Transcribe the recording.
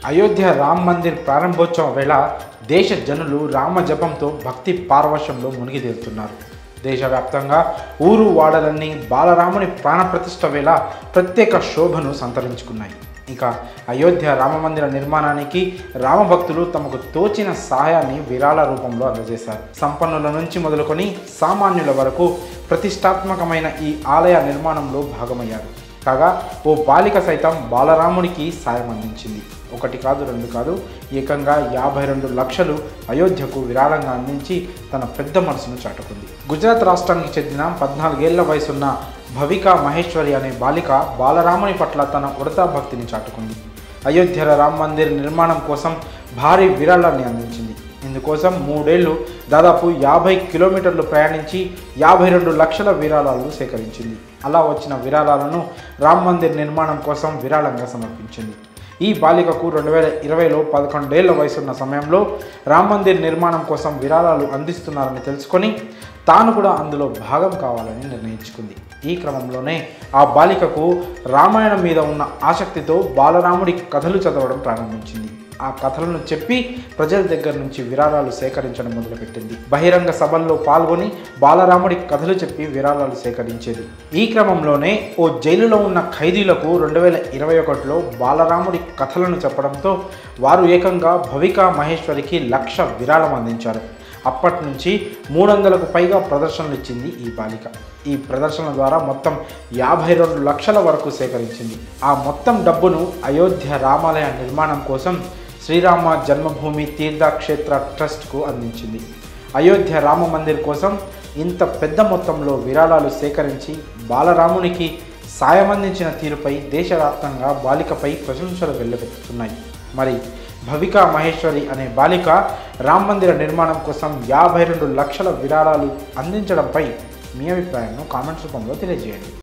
అయోధ్య రామ్ మందిర్ ప్రారంభోత్సవం వేళ దేశ జనులు రామ జపంతో భక్తి పారవశ్యంలో మునిగి తేలుతున్నారు దేశవ్యాప్తంగా ఊరు వాడలన్నీ బాలరాముని ప్రాణప్రతిష్ఠ వేళ ప్రత్యేక శోభను సంతరించుకున్నాయి ఇక అయోధ్య రామమందిర నిర్మాణానికి రామభక్తులు తమకు తోచిన సహాయాన్ని విరాళ రూపంలో అందజేశారు సంపన్నుల నుంచి మొదలుకొని సామాన్యుల వరకు ప్రతిష్టాత్మకమైన ఈ ఆలయ నిర్మాణంలో భాగమయ్యారు కాగా ఓ బాలిక సైతం బాలరాముడికి సాయం అందించింది ఒకటి కాదు రెండు కాదు ఏకంగా యాభై రెండు లక్షలు అయోధ్యకు విరాళంగా అందించి తన పెద్ద మనసును చాటుకుంది గుజరాత్ రాష్ట్రానికి చెందిన పద్నాలుగేళ్ల వయసున్న భవిక మహేశ్వరి అనే బాలిక బాలరాముని పట్ల తన ఉడతా భక్తిని చాటుకుంది అయోధ్యల రామ్ మందిర్ నిర్మాణం కోసం భారీ విరాళాన్ని అందించింది ఇందుకోసం మూడేళ్లు దాదాపు యాభై కిలోమీటర్లు ప్రయాణించి యాభై రెండు లక్షల విరాళాలను సేకరించింది అలా వచ్చిన విరాళాలను రామ్ మందిర్ నిర్మాణం కోసం విరాళంగా సమర్పించింది ఈ బాలికకు రెండు వేల ఇరవైలో పదకొండేళ్ల వయసున్న సమయంలో రామ్ మందిర్ నిర్మాణం కోసం విరాళాలు అందిస్తున్నారని తెలుసుకొని తాను కూడా అందులో భాగం కావాలని నిర్ణయించుకుంది ఈ క్రమంలోనే ఆ బాలికకు రామాయణం మీద ఉన్న ఆసక్తితో బాలరాముడి కథలు చదవడం ప్రారంభించింది ఆ కథలను చెప్పి ప్రజల దగ్గర నుంచి విరాళాలు సేకరించడం మొదలుపెట్టింది బహిరంగ సభల్లో పాల్గొని బాలరాముడి కథలు చెప్పి విరాళాలు సేకరించేది ఈ క్రమంలోనే ఓ జైలులో ఉన్న ఖైదీలకు రెండు వేల ఇరవై ఒకటిలో బాలరాముడి కథలను చెప్పడంతో వారు ఏకంగా భవిక మహేశ్వరికి లక్ష విరాళం అందించారు అప్పటి నుంచి మూడు వందలకు పైగా ప్రదర్శనలు ఇచ్చింది ఈ బాలిక ఈ ప్రదర్శన ద్వారా మొత్తం యాభై రెండు లక్షల వరకు సేకరించింది ఆ మొత్తం డబ్బును అయోధ్య రామాలయ నిర్మాణం కోసం శ్రీరామ జన్మభూమి తీర్థక్షేత్ర ట్రస్ట్కు అందించింది అయోధ్య రామ మందిర్ కోసం ఇంత పెద్ద మొత్తంలో విరాళాలు సేకరించి బాలరామునికి సాయం అందించిన తీరుపై దేశవ్యాప్తంగా బాలికపై ప్రశంసలు వెల్లువెత్తుతున్నాయి మరి భవికా మహేశ్వరి అనే బాలిక రామ్ మందిర నిర్మాణం కోసం యాభై రెండు లక్షల విరాళాలు అందించడంపై మీ అభిప్రాయాన్ని కామెంట్స్ రూపంలో తెలియజేయండి